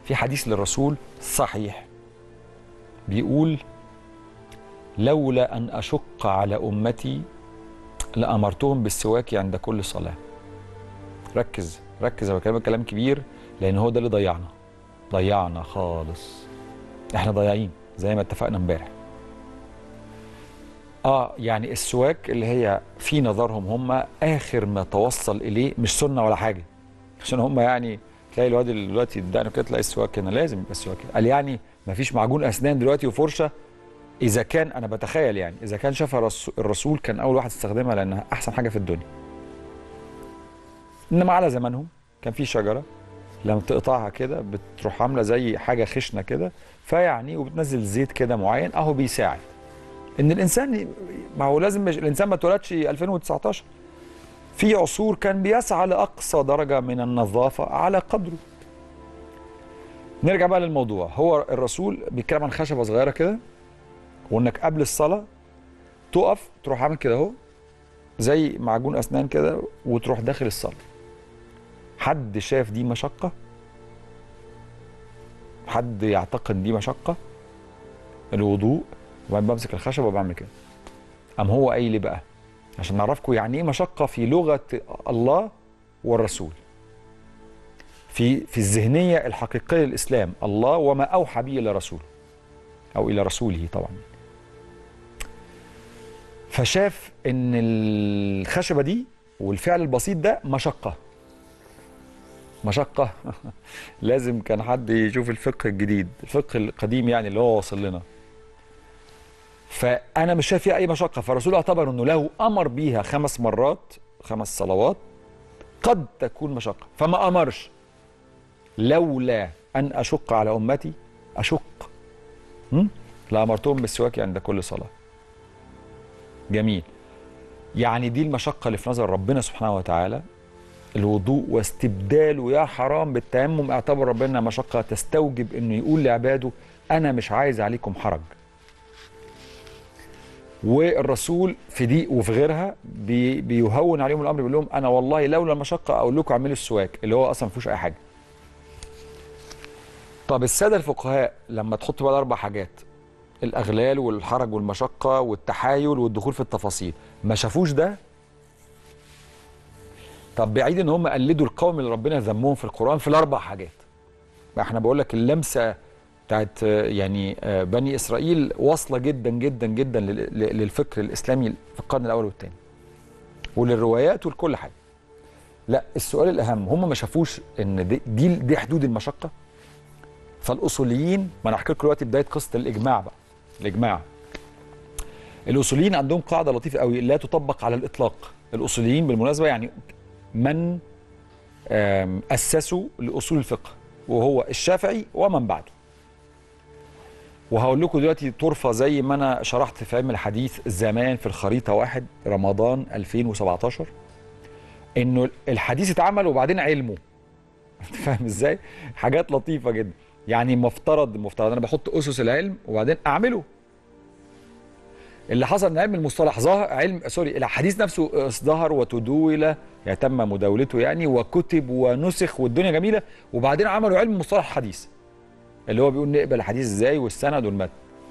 في حديث للرسول صحيح بيقول لولا ان اشق على امتي لامرتهم بالسواك عند كل صلاه ركز ركز انا بكلمك كلام كبير لان هو ده اللي ضيعنا ضيعنا خالص احنا ضايعين زي ما اتفقنا امبارح اه يعني السواك اللي هي في نظرهم هم اخر ما توصل اليه مش سنه ولا حاجه عشان هم يعني تلاقي الواد اللي دلوقتي يدقنه كده تلاقي السواك هنا لازم يبقى السواك هنا. قال يعني ما فيش معجون اسنان دلوقتي وفرشه اذا كان انا بتخيل يعني اذا كان شافها الرسو- الرسول كان اول واحد استخدمها لانها احسن حاجه في الدنيا انما على زمانهم كان في شجره لما تقطعها كده بتروح عامله زي حاجه خشنه كده فيعني وبتنزل زيت كده معين اهو بيساعد ان الانسان ي- ما هو لازم مش الانسان ما اتولدش 2019 في عصور كان بيسعى لاقصى درجه من النظافه على قدره نرجع بقى للموضوع هو الرسول بيتكلم عن خشبه صغيره كده وانك قبل الصلاه تقف تروح عامل كده اهو زي معجون اسنان كده وتروح داخل الصلاه حد شاف دي مشقه حد يعتقد دي مشقه الوضوء وبعدين بمسك الخشبه وبعمل كده ام هو قايل لي بقى عشان نعرفكم يعني ايه مشقه في لغه الله والرسول في في الذهنيه الحقيقيه للاسلام الله وما اوحى به الى رسوله او الى رسوله طبعا فشاف ان الخشبه دي والفعل البسيط ده مشقه مشقه لازم كان حد يشوف الفقه الجديد الفقه القديم يعني اللي هو واصل لنا فانا مش شايف فيها اي مشقه فالرسول اعتبر انه له امر بيها خمس مرات خمس صلوات قد تكون مشقه فما امرش لولا ان اشق على امتي اشق هم؟ لامرتهم بالسواك عند كل صلاه جميل يعني دي المشقه اللي في نظر ربنا سبحانه وتعالى الوضوء واستبداله يا حرام بالتيمم اعتبر ربنا مشقه تستوجب انه يقول لعباده انا مش عايز عليكم حرج والرسول في دي وفي غيرها بي بيهون عليهم الامر بيقول لهم انا والله لولا المشقه اقول لكم اعملوا السواك اللي هو اصلا ما فيهوش اي حاجه. طب الساده الفقهاء لما تحط بقى اربع حاجات الاغلال والحرج والمشقه والتحايل والدخول في التفاصيل ما شافوش ده طب بعيد ان هم قلدوا القوم اللي ربنا ذمهم في القران في الاربع حاجات ما احنا بقول لك اللمسه بتاعت آه، يعني آه، بني اسرائيل واصله جدا جدا جدا لل- ل- للفكر الاسلامي في القرن الاول والثاني وللروايات ولكل حاجه لا السؤال الاهم هم ما شافوش ان دي دي, دي حدود المشقه فالاصوليين ما انا هحكي لكم دلوقتي بدايه قصه الاجماع بقى الاجماع الاصوليين عندهم قاعده لطيفه قوي لا تطبق على الاطلاق الاصوليين بالمناسبه يعني من آم، اسسوا لاصول الفقه وهو الشافعي ومن بعده وهقول لكم دلوقتي طرفه زي ما انا شرحت في علم الحديث زمان في الخريطه واحد رمضان 2017 انه الحديث اتعمل وبعدين علمه انت فاهم ازاي؟ حاجات لطيفه جدا يعني مفترض مفترض انا بحط اسس العلم وبعدين اعمله اللي حصل ان علم المصطلح ظهر علم سوري الحديث نفسه ازدهر وتداول يعني تم مداولته يعني وكتب ونسخ والدنيا جميله وبعدين عملوا علم مصطلح حديث اللي هو بيقول نقبل الحديث ازاي والسند والمتن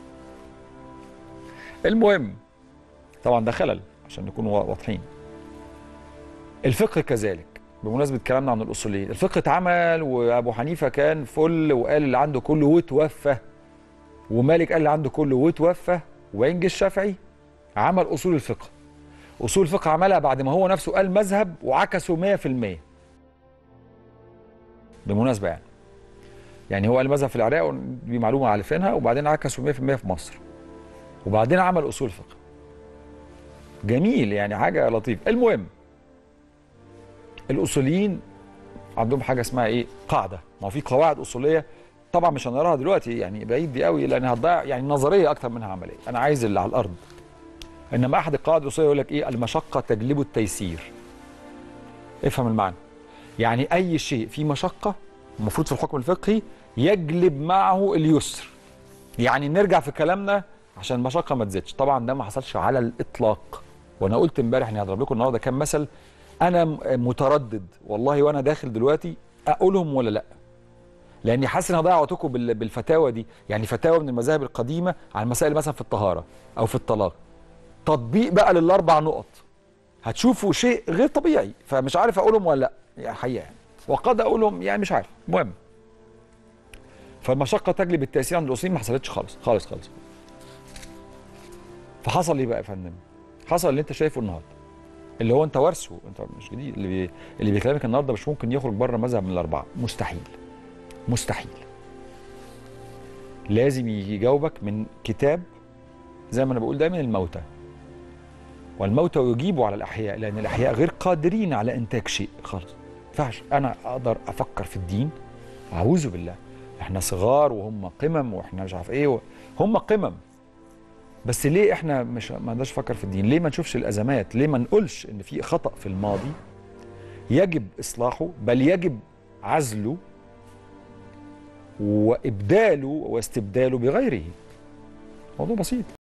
المهم طبعا ده خلل عشان نكون وا- واضحين الفقه كذلك بمناسبه كلامنا عن الاصوليين الفقه اتعمل وابو حنيفه كان فل وقال اللي عنده كله وتوفى ومالك قال اللي عنده كله وتوفى وبعدين جه الشافعي عمل اصول الفقه اصول الفقه عملها بعد ما هو نفسه قال مذهب وعكسه 100% بالمناسبه يعني يعني هو قال مذهب في العراق دي معلومه عارفينها وبعدين عكسوا 100% في مصر وبعدين عمل اصول فقه جميل يعني حاجه لطيفه المهم الاصوليين عندهم حاجه اسمها ايه قاعده ما هو في قواعد اصوليه طبعا مش هنقراها دلوقتي يعني بعيد دي قوي لان هتضيع يعني نظريه اكتر منها عمليه انا عايز اللي على الارض انما احد القواعد الاصوليه يقول لك ايه المشقه تجلب التيسير افهم المعنى يعني اي شيء فيه مشقه المفروض في الحكم الفقهي يجلب معه اليسر يعني نرجع في كلامنا عشان المشقه ما تزيدش طبعا ده ما حصلش على الاطلاق وانا قلت امبارح اني هضرب لكم النهارده كام مثل انا م- متردد والله وانا داخل دلوقتي اقولهم ولا لا لاني حاسس ان هضيع وقتكم بال- بالفتاوى دي يعني فتاوى من المذاهب القديمه عن مسائل مثلا في الطهاره او في الطلاق تطبيق بقى للاربع نقط هتشوفوا شيء غير طبيعي فمش عارف اقولهم ولا لا يعني حقيقه يعني. وقد اقولهم يعني مش عارف المهم فالمشقه تجلب التاثير عند الاصوليين ما حصلتش خالص خالص خالص فحصل ايه بقى يا فندم حصل اللي انت شايفه النهارده اللي هو انت وارثه انت مش جديد اللي بي... اللي بيكلمك النهارده مش ممكن يخرج بره مذهب من الاربعه مستحيل مستحيل لازم يجاوبك من كتاب زي ما انا بقول دايما الموتى والموتى يجيبوا على الاحياء لان الاحياء غير قادرين على انتاج شيء خالص ما ينفعش انا اقدر افكر في الدين اعوذ بالله احنا صغار وهم قمم واحنا مش عارف ايه و... هم قمم بس ليه احنا مش ما نقدرش نفكر في الدين ليه ما نشوفش الازمات ليه ما نقولش ان في خطا في الماضي يجب اصلاحه بل يجب عزله وابداله واستبداله بغيره موضوع بسيط